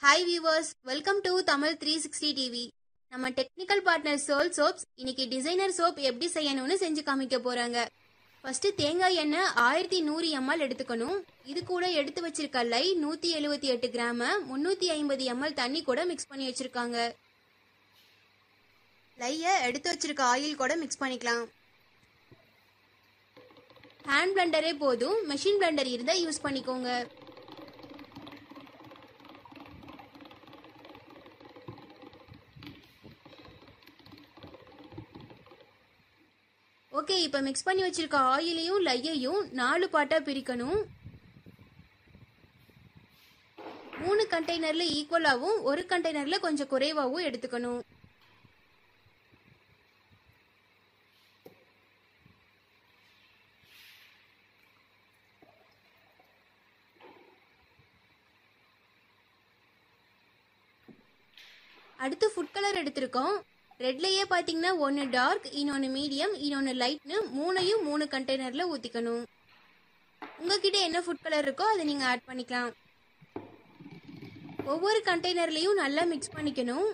hi viewers welcome to Tamil three sixty TV நம்ம technical partner Soul Soaps இன்னைக்கு designer soap எப்படி செய்யணும்னு செஞ்சு காமிக்க போறாங்க ஃபர்ஸ்ட் தேங்காய் எண்ணெய் ஆயிரத்தி நூறு எம்எல் எடுத்துக்கணும் இது கூட எடுத்து வச்சிருக்க லை நூத்தி எழுபத்தி எட்டு கிராம முன்னூத்தி ஐம்பது எம்எல் தண்ணி கூட மிக்ஸ் பண்ணி வச்சிருக்காங்க லைய எடுத்து வச்சிருக்க ஆயில் கூட மிக்ஸ் பண்ணிக்கலாம் ஹேண்ட் பிளண்டரே போதும் மெஷின் பிளண்டர் இருந்தா யூஸ் பண்ணிக்கோங்க ஓகே இப்போ மிக்ஸ் பண்ணி வச்சிருக்க ஆயிலையும் லையையும் நாலு பாட்டா பிரிக்கணும் மூணு கண்டெய்னர்ல ஈக்குவலாவும் ஒரு கண்டெய்னர்ல கொஞ்சம் குறைவாவும் எடுத்துக்கணும் அடுத்து ஃபுட் கலர் எடுத்திருக்கோம் ரெட்லயே பாத்தீங்கன்னா ஒன்னு டார்க் இன்னொன்னு மீடியம் இன்னொன்னு லைட்னு மூணையும் மூணு கண்டெய்னர்ல ஊத்திக்கணும் உங்ககிட்ட என்ன ஃபுட் கலர் இருக்கோ அதை நீங்க ஆட் பண்ணிக்கலாம் ஒவ்வொரு கண்டெய்னர்லயும் நல்லா மிக்ஸ் பண்ணிக்கணும்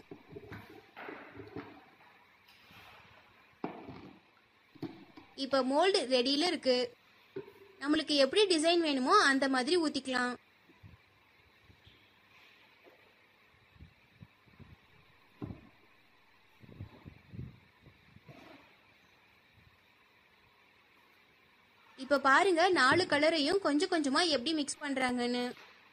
இப்போ மோல்டு ரெடியில இருக்கு நம்மளுக்கு எப்படி டிசைன் வேணுமோ அந்த மாதிரி ஊத்திக்கலாம் இப்ப பாருங்க நாலு கலரையும் கொஞ்சம் கொஞ்சமா எப்படி மிக்ஸ் பண்றாங்கன்னு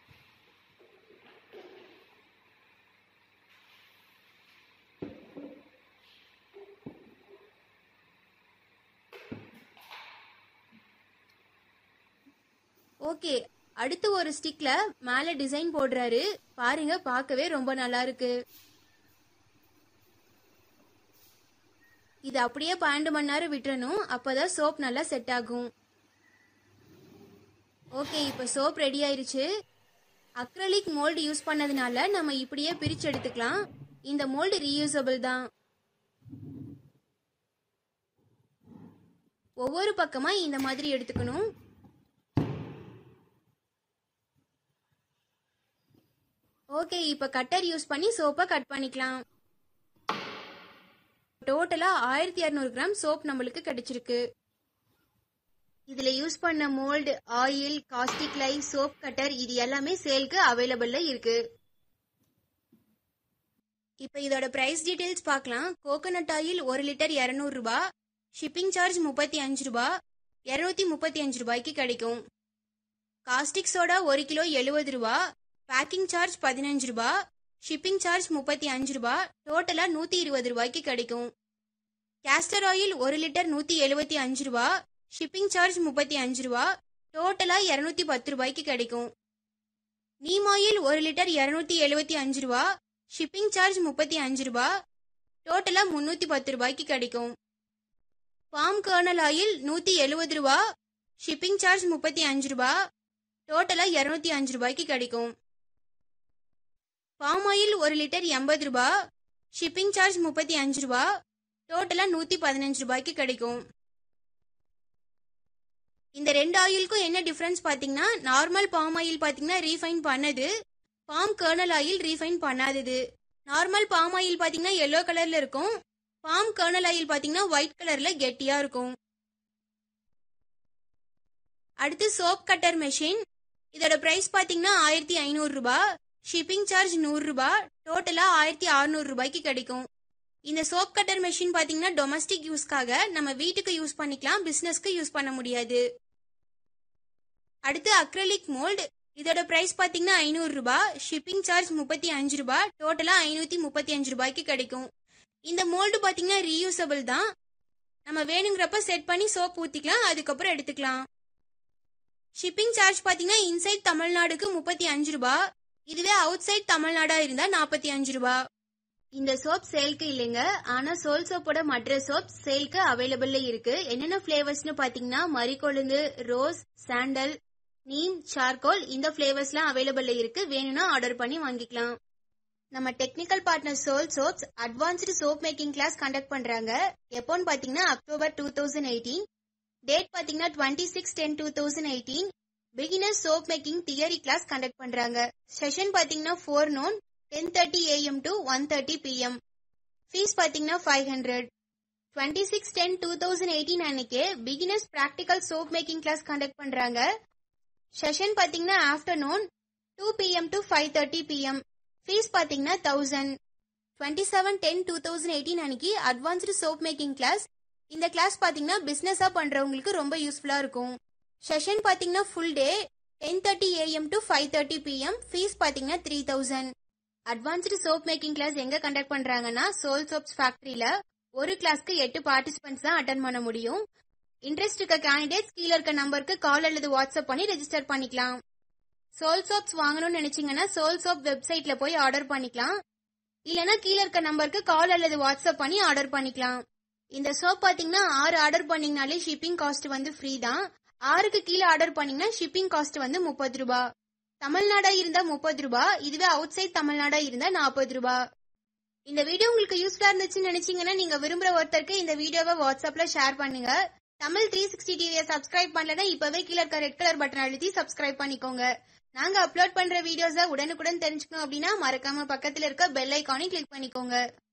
ஓகே அடுத்து ஒரு ஸ்டிக்ல மேல டிசைன் போடுறாரு பாருங்க பார்க்கவே ரொம்ப நல்லா இருக்கு இது அப்படியே பன்னெண்டு மணி நேரம் விட்டுறணும் அப்பதான் சோப் நல்லா செட் ஆகும் ஓகே இப்போ சோப் ரெடி ஆயிருச்சு அக்ரலிக் மோல்டு யூஸ் பண்ணதுனால நம்ம இப்படியே பிரிச்சு எடுத்துக்கலாம் இந்த மோல்டு ரீயூசபிள் தான் ஒவ்வொரு பக்கமா இந்த மாதிரி எடுத்துக்கணும் ஓகே இப்போ கட்டர் யூஸ் பண்ணி சோப்பை கட் பண்ணிக்கலாம் டோட்டலா ஆயிரத்தி இரநூறு கிராம் சோப் நம்மளுக்கு கிடைச்சிருக்கு இதுல யூஸ் பண்ண mould oil caustic lye soap cutter இது எல்லாமே சேல்க்கு அவைலபிள்ல இருக்கு இப்போ இதோட பிரைஸ் டீடைல்ஸ் பார்க்கலாம் கோகனட் ஆயில் ஒரு லிட்டர் இரநூறு ரூபாய் ஷிப்பிங் சார்ஜ் முப்பத்தி அஞ்சு ரூபாய் இரநூத்தி முப்பத்தி அஞ்சு ரூபாய்க்கு கிடைக்கும் காஸ்டிக் சோடா ஒரு கிலோ எழுபது ரூபாய் பேக்கிங் சார்ஜ் பதினஞ்சு ரூபாய் ஷிப்பிங் சார்ஜ் முப்பத்தி அஞ்சு ரூபாய் டோட்டலா நூத்தி இருபது ரூபாய்க்கு கிடைக்கும் கேஸ்டர் ஆயில் ஒரு லிட்டர் நூத்தி எழுபத்தி அஞ்சு ரூபாய் ஷிப்பிங் சார்ஜ் முப்பத்தி அஞ்சு ரூபா டோட்டலா இருநூத்தி பத்து ரூபாய்க்கு கிடைக்கும் நீம் ஆயில் ஒரு லிட்டர் இருநூத்தி எழுபத்தி அஞ்சு ரூபா ஷிப்பிங் சார்ஜ் முப்பத்தி அஞ்சு ரூபா டோட்டலா முன்னூத்தி பத்து ரூபாய்க்கு கிடைக்கும் பாம் கர்னல் ஆயில் நூத்தி எழுபது ரூபா ஷிப்பிங் சார்ஜ் முப்பத்தி அஞ்சு ரூபா டோட்டலா இருநூத்தி அஞ்சு ரூபாய்க்கு கிடைக்கும் பாம் ஆயில் ஒரு லிட்டர் எண்பது ரூபா ஷிப்பிங் சார்ஜ் முப்பத்தி அஞ்சு ரூபா டோட்டலா நூத்தி பதினஞ்சு ரூபாய்க்கு கிடைக்கும் இந்த ரெண்டு ஆயிலுக்கும் என்ன டிஃபரன்ஸ் பாத்தீங்கன்னா நார்மல் பாம் ஆயில் பாத்தீங்கன்னா ரீஃபைன் பண்ணது பாம் கர்னல் ஆயில் ரீஃபைன் பண்ணாதது நார்மல் பாம் ஆயில் பாத்தீங்கன்னா எல்லோ கலர்ல இருக்கும் பாம் கர்னல் ஆயில் பாத்தீங்கன்னா ஒயிட் கலர்ல கெட்டியா இருக்கும் அடுத்து சோப் கட்டர் மெஷின் இதோட பிரைஸ் பாத்தீங்கன்னா ஆயிரத்தி ஐநூறு ரூபாய் ஷிப்பிங் சார்ஜ் நூறு ரூபாய் டோட்டலா ஆயிரத்தி அறுநூறு ரூபாய்க்கு கிடைக்கும் இந்த சோப் கட்டர் மெஷின் பாத்தீங்கன்னா டொமஸ்டிக் யூஸ்க்காக நம்ம வீட்டுக்கு யூஸ் பண்ணிக்கலாம் பிசினஸ்க்கு யூஸ் பண்ண முடியாது அடுத்து அக்ரலிக் மோல்டு இதோட பிரைஸ் பாத்தீங்கன்னா ஐநூறு ரூபாய் ஷிப்பிங் சார்ஜ் முப்பத்தி அஞ்சு ரூபாய் டோட்டலா ஐநூத்தி முப்பத்தி அஞ்சு ரூபாய்க்கு கிடைக்கும் இந்த மோல்டு பாத்தீங்கன்னா ரீயூசபிள் தான் நம்ம வேணுங்கிறப்ப செட் பண்ணி சோப் ஊத்திக்கலாம் அதுக்கப்புறம் எடுத்துக்கலாம் ஷிப்பிங் சார்ஜ் பாத்தீங்கன்னா இன்சைட் தமிழ்நாடுக்கு முப்பத்தி அஞ்சு ரூபாய் இதுவே அவுட் சைட் தமிழ்நாடா இருந்தா நாற்பத்தி அஞ்சு ரூபாய் இந்த சோப் சேல்க்கு இல்லைங்க ஆனா சோல் சோப்போட மற்ற சோப் சேல்க்கு அவைலபிள்ல இருக்கு என்னென்ன பிளேவர்ஸ்னு பாத்தீங்கன்னா மறிக்கொழுந்து ரோஸ் சாண்டல் நீம் சார்கோல் இந்த பிளேவர்ஸ்லாம் அவைலபிள்ல இருக்கு வேணும்னா ஆர்டர் பண்ணி வாங்கிக்கலாம் நம்ம technical partner Soul Soaps advanced soap making class conduct பண்றாங்க எப்போன்னு பாத்தீங்கன்னா October two thousand eighteen date பாத்தீங்கன்னா twenty six ten two thousand eighteen beginner soap making theory class conduct பண்றாங்க செஷன் பாத்தீங்கன்னா forenoon ten thirty AM to one thirty PM fees பார்த்தீங்கன்னா five hundred twenty six ten two thousand eighteen அன்னைக்கு beginners practical soap making class conduct பண்றாங்க session பார்த்தீங்கன்னா afternoon two PM to five thirty PM fees பார்த்தீங்கன்னா thousand twenty seven ten two thousand eighteen அன்னைக்கு advanced soap making class இந்த class பார்த்தீங்கன்னா பிஸ்னஸாக பண்ணுறவங்களுக்கு ரொம்ப யூஸ்ஃபுல்லாக இருக்கும் செஷன் பார்த்தீங்கன்னா full day ten thirty AM to five thirty PM fees பார்த்தீங்கன்னா three thousand advanced soap making class எங்க கண்டக்ட் பண்றாங்கன்னா சோல் சோப்ஸ் ஃபேக்டரியில ஒரு கிளாஸ்க்கு எட்டு பார்ட்டிசிபென்ட்ஸ் தான் அட்டன் பண்ண முடியும் இன்ட்ரெஸ்ட் இருக்க கேண்டிடேட்ஸ் கீழே இருக்க நம்பருக்கு கால் அல்லது வாட்ஸ்அப் பண்ணி ரெஜிஸ்டர் பண்ணிக்கலாம் சோல் சோப்ஸ் வாங்கணும்னு நினைச்சீங்கன்னா சோல் சோப் வெப்சைட்ல போய் ஆர்டர் பண்ணிக்கலாம் இல்லனா கீழே இருக்க நம்பருக்கு கால் அல்லது வாட்ஸ்அப் பண்ணி ஆர்டர் பண்ணிக்கலாம் இந்த சோப் பாத்தீங்கன்னா ஆறு ஆர்டர் பண்ணீங்கனாலே ஷிப்பிங் காஸ்ட் வந்து ஃப்ரீ தான் ஆறுக்கு கீழே ஆர்டர் பண்ணீங்கன்னா ஷிப்பிங் காஸ்ட் வந்து முப்பது ரூபாய் தமிழ்நாடா இருந்தா முப்பது ரூபாய் இதுவே அவுட் சைட் தமிழ்நாடா இருந்தா நாற்பது ரூபாய் இந்த வீடியோ உங்களுக்கு யூஸ்ஃபுல்லா இருந்துச்சுன்னு நினைச்சீங்கன்னா நீங்க விரும்புற ஒருத்தருக்கு இந்த வீடியோவை வாட்ஸ்அப்ல ஷேர் பண்ணுங்க தமிழ் த்ரீ சிக்ஸ்டி டிவியை சப்ஸ்கிரைப் பண்ணலன்னா இப்பவே கீழே இருக்க ரெட் கலர் பட்டன் அழுத்தி சப்ஸ்கிரைப் பண்ணிக்கோங்க நாங்க அப்லோட் பண்ற வீடியோஸை உடனுக்குடன் தெரிஞ்சுக்கணும் அப்படின்னா மறக்காம பக்கத்துல இருக்க பெல் ஐக்கானை கிளிக் பண்ணிக்கோங்க